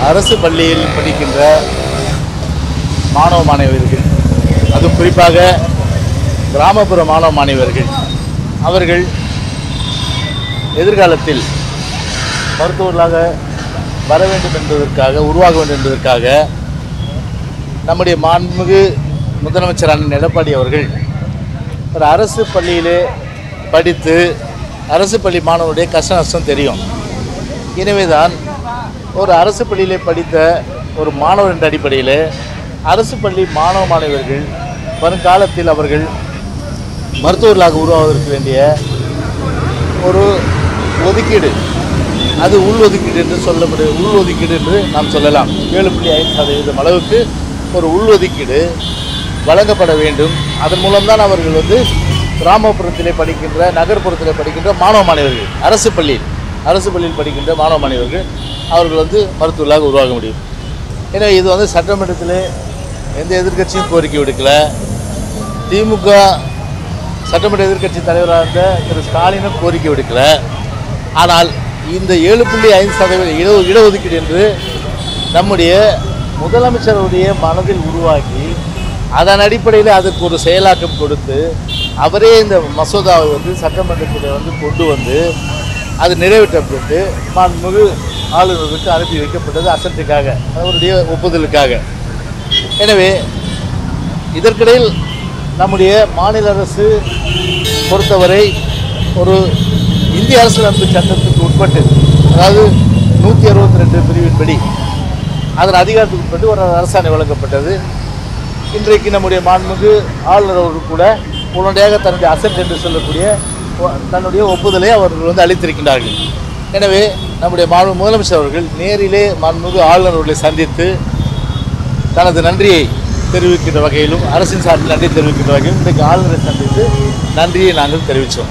அரசு பள்ளியில் படிக்கின்ற மாணவ மாணவியர்கள் அதுவும் குறிப்பாக கிராமப்புற மாணவ மாணவியர்கள் அவர்கள் எதிர்காலத்தில் மருத்துவர்களாக வர வேண்டும் என்பதற்காக உருவாக வேண்டும் என்பதற்காக நம்முடைய மாண்புமிகு முதலமைச்சர் அண்ணன் எடப்பாடி அவர்கள் ஒரு அரசு பள்ளியிலே படித்து அரசு பள்ளி மாணவருடைய கஷ்ட நஷ்டம் தெரியும் எனவே தான் ஒரு அரசு பள்ளியிலே படித்த ஒரு மாணவர் என்ற அடிப்படையில் அரசு பள்ளி மாணவ மாணவர்கள் வருங்காலத்தில் அவர்கள் மருத்துவர்களாக உருவாவதற்கு வேண்டிய ஒரு ஒதுக்கீடு அது உள் ஒதுக்கீடு என்று சொல்லப்படு உள் ஒதுக்கீடு என்று நாம் சொல்லலாம் ஏழு புள்ளி ஐந்து சதவீதம் அளவுக்கு ஒரு உள் ஒதுக்கீடு வழங்கப்பட வேண்டும் அதன் மூலம்தான் அவர்கள் வந்து கிராமப்புறத்திலே படிக்கின்ற நகர்ப்புறத்திலே படிக்கின்ற மாணவ மாணவர்கள் அரசு பள்ளியில் அரசு பள்ளியில் படிக்கின்ற மாணவ மாணவர்கள் அவர்கள் வந்து மருத்துவர்களாக உருவாக முடியும் எனவே இது வந்து சட்டமன்றத்தில் எந்த எதிர்க்கட்சியும் கோரிக்கை விடுக்கல திமுக சட்டமன்ற எதிர்க்கட்சி தலைவராக இருந்த திரு ஸ்டாலினும் கோரிக்கை விடுக்கல ஆனால் இந்த ஏழு புள்ளி ஐந்து சதவீத இட இடஒதுக்கீடு என்று நம்முடைய முதலமைச்சருடைய மனதில் உருவாக்கி அதன் அடிப்படையில் அதுக்கு ஒரு செயலாக்கம் கொடுத்து அவரே இந்த மசோதாவை வந்து சட்டமன்றத்தில் வந்து கொண்டு வந்து அது நிறைவேற்றப்பட்டு மாண்புமிகு ஆளுநருக்கு அனுப்பி வைக்கப்பட்டது அசட்டுக்காக அவருடைய ஒப்புதலுக்காக எனவே இதற்கிடையில் நம்முடைய மாநில அரசு பொறுத்தவரை ஒரு இந்திய அரசியலமைப்பு சட்டத்துக்கு உட்பட்டு அதாவது நூற்றி அறுபத்தி ரெண்டு பிரிவின்படி அதன் அதிகாரத்துக்கு உட்பட்டு ஒரு அரசாணை வழங்கப்பட்டது இன்றைக்கு நம்முடைய மாண்புமிகு ஆளுநர் அவர்கள் கூட உடனடியாக தன்னுடைய அசட் என்று சொல்லக்கூடிய ஒ- தன்னுடைய ஒப்புதலை அவர்கள் வந்து அளித்திருக்கின்றார்கள் எனவே நம்முடைய மாண்பு முதலமைச்சர் அவர்கள் நேரிலே மாண்புமிகு ஆளுநர் அவர்களை சந்தித்து தனது நன்றியை தெரிவிக்கின்ற வகையிலும் அரசின் சார்பில் நன்றி தெரிவிக்கின்ற வகையிலும் இன்றைக்கு ஆளுநரை சந்தித்து நன்றியை நாங்கள் தெரிவித்தோம்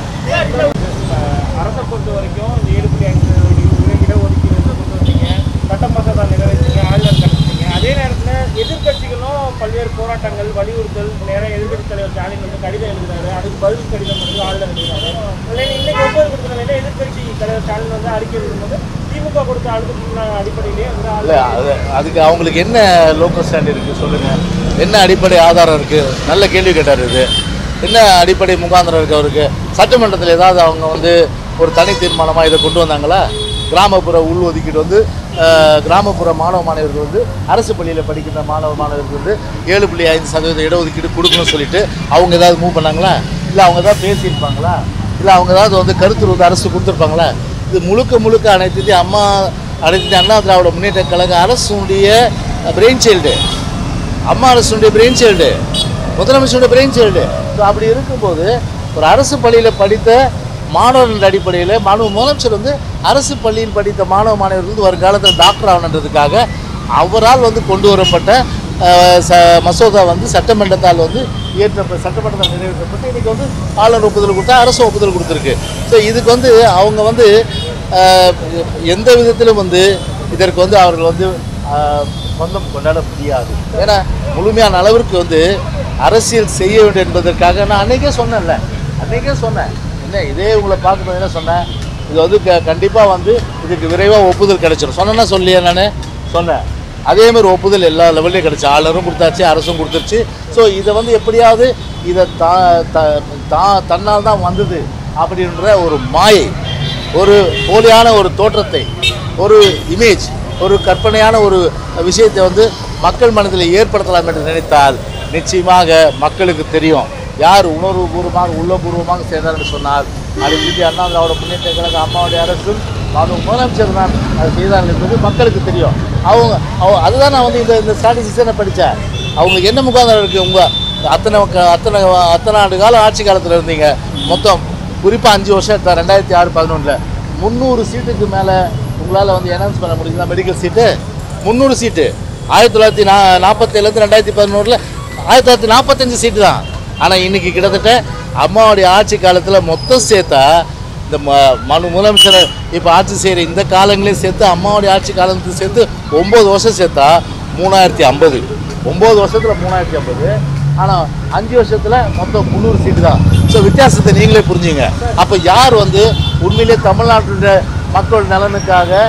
அரசை பொறுத்த வரைக்கும் இந்த ஏழு புள்ளி ஐந்து இடஒதுக்கீடு வந்து கொண்டு வந்தீங்க சட்ட மசோதா நிறைவேற்றீங்க ஆளுநர் கண்டிச்சிங்க அதே நேரத்தில் எதிர்க்கட்சிகளும் பல்வேறு போராட்டங்கள் வலியுறுத்தல் நேரம் எதிர்க்கட்சி தலைவர் ஸ்டாலின் வந்து கடிதம் எழுதுறாரு அதுக்கு பதில் கடிதம் வந்து ஆளுநர் எழுதுறாரு இல்லை இன்னைக்கு ஒவ்வொரு கொடுத்த நிலையில எதிர்க்கட்சி தலைவர் ஸ்டாலின் வந்து அறிக்கை எழுதும்போது திமுக கொடுத்த அழுத்தத்தின் அடிப்படையிலேயே வந்து இல்லை ஆளுநர் அது அதுக்கு அவங்களுக்கு என்ன லோக்கல் ஸ்டாண்ட் இருக்குது சொல்லுங்கள் என்ன அடிப்படை ஆதாரம் இருக்குது நல்ல கேள்வி கேட்டார் இது என்ன அடிப்படை முகாந்திரம் இருக்குது அவருக்கு சட்டமன்றத்தில் ஏதாவது அவங்க வந்து ஒரு தனி தீர்மானமாக இதை கொண்டு வந்தாங்களா கிராமப்புற உள் ஒதுக்கீடு வந்து அஹ், கிராமப்புற மாணவ மாணவர்கள் வந்து அரசு பள்ளியில் படிக்கின்ற மாணவ மாணவர்களுக்கு வந்து ஏழு புள்ளி ஐந்து சதவீத இடஒதுக்கீடு கொடுக்கணும்னு சொல்லிட்டு அவங்க ஏதாவது மூவ் பண்ணாங்களா இல்லை அவங்க ஏதாவது பேசியிருப்பாங்களா இல்லை அவங்க ஏதாவது வந்து கருத்து வந்து அரசு கொடுத்துருப்பாங்களா இது முழுக்க முழுக்க அனைத்து அம்மா அனைத்து அண்ணா திராவிட முன்னேற்ற கழக அரசுடைய பிரெயின் சைல்டு அம்மா அரசுடைய பிரெயின் சைல்டு முதலமைச்சருடைய பிரெயின் சைல்டு ஸோ அப்படி இருக்கும்போது ஒரு அரசு பள்ளியில் படித்த மாணவர்கள் அடிப்படையில் மாணவ முதலமைச்சர் வந்து அரசு பள்ளியில் படித்த மாணவ மாணவர்கள் வந்து வருங்காலத்தில் டாக்டர் ஆகணுன்றதுக்காக அவரால் வந்து கொண்டு வரப்பட்ட அஹ், ச மசோதா வந்து சட்டமன்றத்தால் வந்து இயற்ற சட்டமன்றத்தால் நிறைவேற்றப்பட்டு இன்றைக்கி வந்து ஆளுநர் ஒப்புதல் கொடுத்தா அரசு ஒப்புதல் கொடுத்துருக்கு ஸோ இதுக்கு வந்து அவங்க வந்து அஹ், எந்த விதத்திலும் வந்து இதற்கு வந்து அவர்கள் வந்து அஹ், சொந்தம் கொண்டாட முடியாது ஏன்னா முழுமையான அளவிற்கு வந்து அரசியல் செய்ய வேண்டும் என்பதற்காக நான் அன்னைக்கே சொன்னேன்ல அன்னைக்கே சொன்னேன் என்ன இதே உங்களை பார்க்கும்போது என்ன சொன்னேன் இது வந்து க கண்டிப்பாக வந்து இதுக்கு விரைவாக ஒப்புதல் கிடைச்சிடும் சொன்னேன்னா சொல்லியா நான் சொன்னேன் அதே மாதிரி ஒப்புதல் எல்லா லெவல்லையும் கிடைச்சு ஆளுநரும் கொடுத்தாச்சு அரசும் கொடுத்துருச்சு ஸோ இதை வந்து எப்படியாவது இதை தா த- தா தன்னால் தான் வந்தது அப்படின்ற ஒரு மாயை ஒரு போலியான ஒரு தோற்றத்தை ஒரு இமேஜ் ஒரு கற்பனையான ஒரு விஷயத்தை வந்து மக்கள் மனதில் ஏற்படுத்தலாம் என்று நினைத்தால் நிச்சயமாக மக்களுக்கு தெரியும் யார் உணர்வுபூர்வமாக உள்ளபூர்வமாக செய்தார் என்று சொன்னால் அது இந்திய அண்ணா திராவிட முன்னேற்ற கழக அம்மாவுடைய அரசும் அவங்க முதலமைச்சர் தான் அது செய்தார்கள் என்பது மக்களுக்கு தெரியும் அவங்க அவங்க அதுதான் நான் வந்து இந்த இந்த ஸ்ட்ராட்டஜிஸை படித்தேன் அவங்களுக்கு என்ன முகாந்திரம் இருக்குது உங்கள் அத்தனை க- அத்தனை அத்தனை ஆண்டு காலம் ஆட்சி காலத்தில் இருந்தீங்க மொத்தம் குறிப்பாக அஞ்சு வருஷம் எடுத்தா ரெண்டாயிரத்தி ஆறு பதினொன்றில் முந்நூறு சீட்டுக்கு மேலே உங்களால் வந்து எனௌன்ஸ் பண்ண முடியுதா மெடிக்கல் சீட்டு முந்நூறு சீட்டு ஆயிரத்தி தொள்ளாயிரத்தி நா நாற்பத்தேழுலேருந்து ரெண்டாயிரத்தி பதினோரில் ஆயிரத்தி தொள்ளாயிரத்தி நாற்பத்தஞ்சு சீட்டு தான் ஆனால் இன்றைக்கி கிட்டத்தட்ட அம்மாவுடைய ஆட்சி காலத்தில் மொத்தம் சேர்த்தா இந்த ம மனு முதலமைச்சர் இப்போ ஆட்சி செய்கிற இந்த காலங்களையும் சேர்த்து அம்மாவுடைய ஆட்சி காலத்தையும் சேர்த்து ஒம்பது வருஷம் சேர்த்தா மூணாயிரத்தி ஐம்பது ஒம்பது வருஷத்தில் மூணாயிரத்தி ஐம்பது ஆனால் அஞ்சு வருஷத்தில் மொத்தம் முந்நூறு சீட்டு தான் ஸோ வித்தியாசத்தை நீங்களே புரிஞ்சுங்க அப்போ யார் வந்து உண்மையிலே தமிழ்நாட்டுடைய மக்கள் நலனுக்காக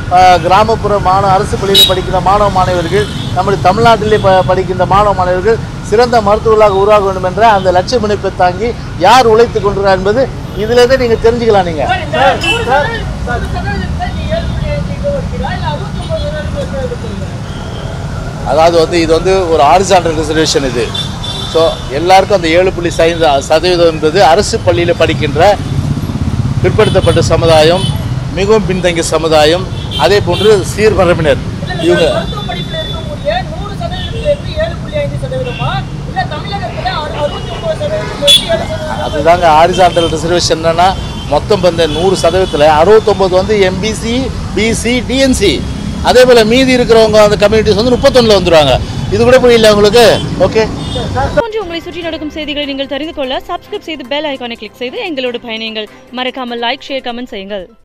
ஆஹ், கிராமப்புற மாணவ அரசு பள்ளியில் படிக்கிற மாணவ மாணவர்கள் நம்முடைய தமிழ்நாட்டிலே ப படிக்கின்ற மாணவ மாணவர்கள் சிறந்த மருத்துவர்களாக உருவாக வேண்டும் என்ற அந்த லட்சிய முனைப்பை தாங்கி யார் உழைத்து கொண்டிருக்கிறார் என்பது இதிலிருந்தே நீங்கள் தெரிஞ்சுக்கலாம் நீங்கள் சார், இந்த நூறு சதவீதம் நூறு சதவீதத்தை நீ ஏழு புள்ளி ஐந்து இது வைக்கிறா, இல்ல அறுபத்தொன்பது சதவீதம் இது வைக்கிறீங்களா? அதாவது வந்து இது வந்து ஒரு ஹாரிசான்டல் ரிசர்வேஷன் இது ஸோ எல்லாருக்கும் அந்த ஏழு புள்ளி ஐந்து சதவீதம் என்பது அரசு பள்ளியில் படிக்கின்ற பிற்படுத்தப்பட்ட சமுதாயம் மிகவும் பின்தங்கிய சமுதாயம் அதே போன்று சீர்மரபினர் இல்ல, இவங்க நீங்க மருத்துவ படிப்புல இருக்கக்கூடிய நூறு சதவீதத்துல இருந்து ஏழு புள்ளி ஐந்து சதவீதமா இல்ல தமிழகத்துல அறு- அறுபத்தி ஒன்பது சதவீதத்துல இருந்து ஏழு சதவீதம் அதுதாங்க ஹாரிசான்டல் ரிசர்வேஷன் என்னன்னா மொத்தம் வந்து நூறு சதவீதத்தில் அறுபத்தொம்பது வந்து எம்பிசி பிசி டிஎன்சி அதே போல் மீதி இருக்கிறவங்க அந்த கம்யூனிட்டிஸ் வந்து முப்பத்தொன்னில் வந்துடுவாங்க இது கூட புரியல உங்களுக்கு ஓகே போன்று உங்களை சுற்றி நடக்கும் செய்திகளை நீங்கள் தெரிந்து கொள்ள சப்ஸ்கிரைப் செய்து பெல் ஐகானை கிளிக் செய்து எங்களோடு பயணியுங்கள் மறக்காமல் லைக் ஷேர் கமெண்ட் செய்யுங்கள்